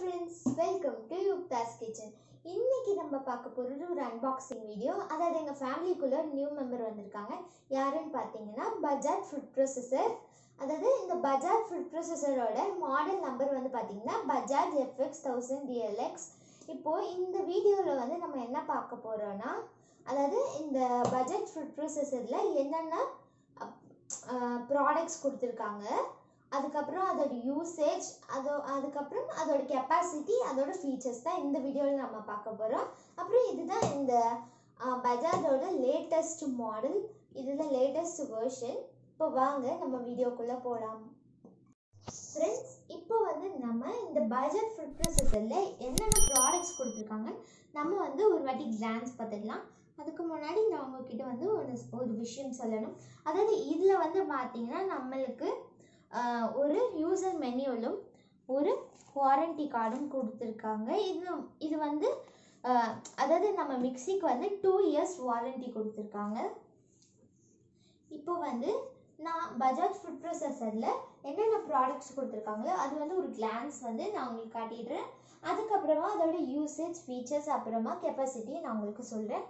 friends welcome to Yuktha's kitchen இன்னைக்கு நம்ம பார்க்க போகிறது ஒரு அன்பாக்சிங் வீடியோ அதாவது எங்கள் ஃபேமிலிக்குள்ளே நியூ மெம்பர் வந்திருக்காங்க யாருன்னு பார்த்தீங்கன்னா பஜாஜ் ஃபுட் ப்ரொசஸர் அதாவது இந்த பஜாஜ் ஃபுட் ப்ரொசஸரோட மாடல் நம்பர் வந்து பார்த்தீங்கன்னா பஜாஜ் எஃப்எக்ஸ் தௌசண்ட் டிஎல்எக்ஸ் இப்போது இந்த வீடியோவில் வந்து நம்ம என்ன பார்க்க போகிறோன்னா அதாவது இந்த பஜாஜ் ஃபுட் ப்ரொசஸரில் என்னென்ன ப்ராடக்ட்ஸ் கொடுத்துருக்காங்க அதுக்கப்புறம் அதோட யூசேஜ் அதோ அதுக்கப்புறம் அதோட கெப்பாசிட்டி அதோட ஃபீச்சர்ஸ் தான் இந்த வீடியோவில் நம்ம பார்க்க போகிறோம் அப்புறம் இதுதான் இந்த பஜாஜோட லேட்டஸ்ட் மாடல் இதில் லேட்டஸ்ட் வெர்ஷன் இப்போ வாங்க நம்ம வீடியோக்குள்ளே போகலாம் ஃப்ரெண்ட்ஸ் இப்போ வந்து நம்ம இந்த பஜாஜ் ஃபுட் ப்ரொசஸரில் என்னென்ன ப்ராடக்ட்ஸ் கொடுத்துருக்காங்க நம்ம வந்து ஒரு வாட்டி கிளான்ஸ் பார்த்துடலாம் அதுக்கு முன்னாடி நான் உங்ககிட்ட வந்து ஒரு ஒரு விஷயம் சொல்லணும் அதாவது இதில் வந்து பார்த்தீங்கன்னா நம்மளுக்கு ஆஹ், ஒரு யூசர் மெனுவிலும் ஒரு வாரண்டி கார்டும் கொடுத்துருக்காங்க இது இது வந்து ஆஹ், அதாவது நம்ம மிக்சிக்கு வந்து டூ இயர்ஸ் வாரண்டி கொடுத்துருக்காங்க இப்போ வந்து நான் பஜாஜ் ஃபுட் ப்ரொசஸரில் என்னென்ன ப்ராடக்ட்ஸ் கொடுத்துருக்காங்களோ அது வந்து ஒரு கிளான்ஸ் வந்து நான் உங்களுக்கு காட்டிடுறேன் அதுக்கப்புறமா அதோட யூசேஜ் ஃபீச்சர்ஸ் அப்புறமா கெப்பாசிட்டி நான் உங்களுக்கு சொல்கிறேன்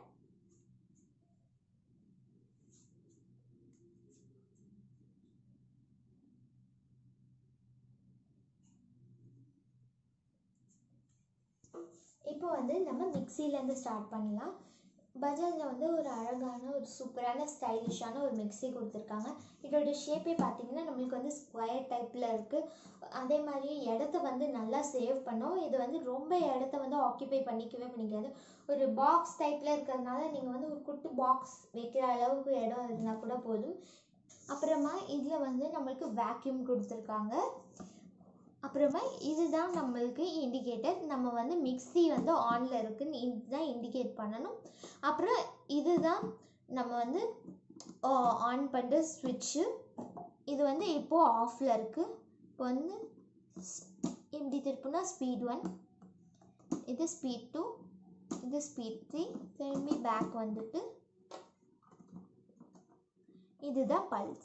இப்போ வந்து நம்ம மிக்சிலேருந்து ஸ்டார்ட் பண்ணலாம் பஜாஜில் வந்து ஒரு அழகான ஒரு சூப்பரான ஸ்டைலிஷான ஒரு மிக்ஸி கொடுத்துருக்காங்க இதோட ஷேப்பே பார்த்தீங்கன்னா நம்மளுக்கு வந்து ஸ்கொயர் டைப்பில் இருக்குது அதே மாதிரி இடத்த வந்து நல்லா சேவ் பண்ணும் இது வந்து ரொம்ப இடத்த வந்து ஆக்கியபை பண்ணிக்கவே பண்ணிக்காது ஒரு பாக்ஸ் டைப்பில் இருக்கிறதுனால நீங்கள் வந்து ஒரு குட்டி பாக்ஸ் வைக்கிற அளவுக்கு இடம் இருந்தால் கூட போதும் அப்புறமா இதில் வந்து நம்மளுக்கு வேக்யூம் கொடுத்துருக்காங்க அப்புறமா இதுதான் நம்மளுக்கு இண்டிகேட்டர் நம்ம வந்து மிக்ஸி வந்து ஆனில் இருக்குன்னு இதுதான் இண்டிகேட் பண்ணணும் அப்புறம் இதுதான் நம்ம வந்து ஆன் பண்ணுற ஸ்விட்ச்சு இது வந்து இப்போது ஆஃபில் இருக்குது இப்போ வந்து ஸ்- இப்படி திருப்புனா ஸ்பீட் ஒன் இது ஸ்பீட் டூ இது ஸ்பீட் த்ரீ திரும்பி பேக் வந்துட்டு இதுதான் பல்ஸ்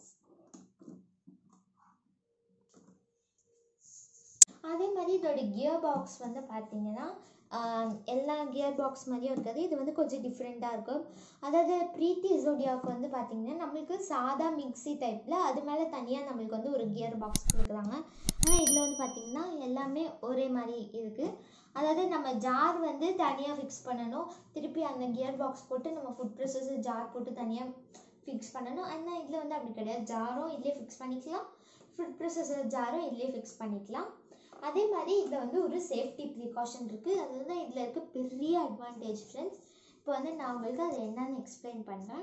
அதே மாதிரி இதோட கியர் பாக்ஸ் வந்து பார்த்தீங்கன்னா ஆஹ், எல்லா கியர் பாக்ஸ் மாதிரியும் இருக்காது இது வந்து கொஞ்சம் டிஃப்ரெண்ட்டாக இருக்கும் அதாவது ப்ரீத்தி ஜோடியாவுக்கு வந்து பார்த்தீங்கன்னா நம்மளுக்கு சாதா மிக்ஸி டைப்பில் அது மேலே தனியாக நம்மளுக்கு வந்து ஒரு கியர் பாக்ஸ் கொடுக்குறாங்க ஆனால் இதில் வந்து பார்த்தீங்கன்னா எல்லாமே ஒரே மாதிரி இருக்குது அதாவது நம்ம ஜார் வந்து தனியாக ஃபிக்ஸ் பண்ணணும் திருப்பி அந்த கியர் பாக்ஸ் போட்டு நம்ம ஃபுட் ப்ரொசஸர் ஜார் போட்டு தனியாக ஃபிக்ஸ் பண்ணணும் ஆனால் இதில் வந்து அப்படி கிடையாது ஜாரும் இதிலே ஃபிக்ஸ் பண்ணிக்கலாம் ஃபுட் ப்ரொசஸர் ஜாரும் இதிலே ஃபிக்ஸ் பண்ணிக்கலாம் அதே மாதிரி இதில் வந்து ஒரு சேஃப்டி ப்ரிகாஷன் இருக்குது அதுதான் இதில் இருக்க பெரிய அட்வான்டேஜ் ஃப்ரெண்ட்ஸ் இப்போ வந்து நான் உங்களுக்கு அது என்னன்னு எக்ஸ்பிளைன் பண்ணுறேன்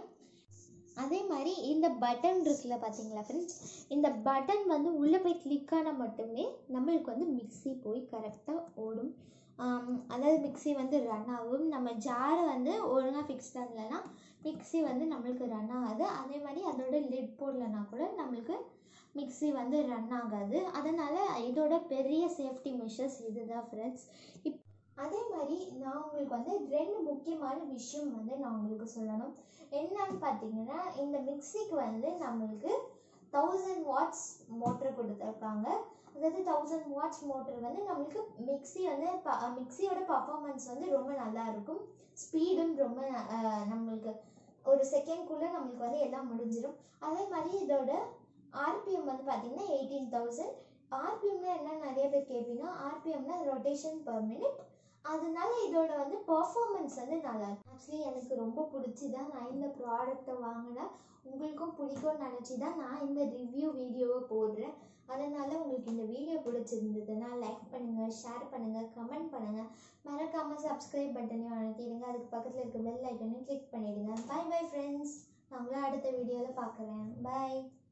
அதே மாதிரி இந்த பட்டன் இருக்குல்ல பார்த்தீங்களா ஃப்ரெண்ட்ஸ் இந்த பட்டன் வந்து உள்ளே போய் கிளிக் ஆனால் மட்டுமே நம்மளுக்கு வந்து மிக்ஸி போய் கரெக்டாக ஓடும் ஆம், அதாவது மிக்ஸி வந்து ரன் ஆகும் நம்ம ஜாரை வந்து ஒழுங்காக ஃபிக்ஸ் பண்ணலைன்னா மிக்ஸி வந்து நம்மளுக்கு ரன் ஆகாது அதே மாதிரி அதோட லிட் போடலைன்னா கூட நம்மளுக்கு மிக்ஸி வந்து ரன் ஆகாது அதனால் இதோட பெரிய சேஃப்டி மெஷர்ஸ் இதுதான் ஃப்ரெண்ட்ஸ் இப் அதே மாதிரி நான் உங்களுக்கு வந்து ரெண்டு முக்கியமான விஷயம் வந்து நான் உங்களுக்கு சொல்லணும் என்னன்னு பார்த்தீங்கன்னா இந்த மிக்ஸிக்கு வந்து நம்மளுக்கு தௌசண்ட் வாட்ஸ் மோட்டர் கொடுத்துருக்காங்க அதாவது தௌசண்ட் வாட்ஸ் மோட்டர் வந்து நம்மளுக்கு மிக்ஸி வந்து ப மிக்ஸியோட பர்ஃபார்மன்ஸ் வந்து ரொம்ப நல்லா இருக்கும் ஸ்பீடும் ரொம்ப அஹ், நம்மளுக்கு ஒரு செகண்ட்குள்ளே நம்மளுக்கு வந்து எல்லாம் முடிஞ்சிடும் அதே மாதிரி இதோட ஆர்பிஎம் வந்து பார்த்தீங்கன்னா எயிட்டீன் தௌசண்ட் ஆர்பிஎம்னா என்ன நிறைய பேர் கேட்பீங்க ஆர்பிஎம்னா ரொட்டேஷன் பர் மினிட் அதனால இதோட வந்து பர்ஃபார்மன்ஸ் வந்து நல்லா இருக்கும் ஆக்சுவலி எனக்கு ரொம்ப பிடிச்சி தான் நான் இந்த ப்ராடக்ட்டை வாங்கினேன் உங்களுக்கும் பிடிக்கும்னு நினச்சி தான் நான் இந்த ரிவ்யூ வீடியோவை போடுறேன் அதனால் உங்களுக்கு இந்த வீடியோ பிடிச்சிருந்ததுன்னா லைக் பண்ணுங்கள் ஷேர் பண்ணுங்கள் கமெண்ட் பண்ணுங்கள் மறக்காமல் சப்ஸ்கிரைப் பட்டனையும் அழுத்திடுங்க அதுக்கு பக்கத்தில் இருக்க பெல் ஐக்கனையும் கிளிக் பண்ணிவிடுங்க பை பை ஃப்ரெண்ட்ஸ் நான் உங்களை அடுத்த வீடியோவில் பார்க்குறேன் பை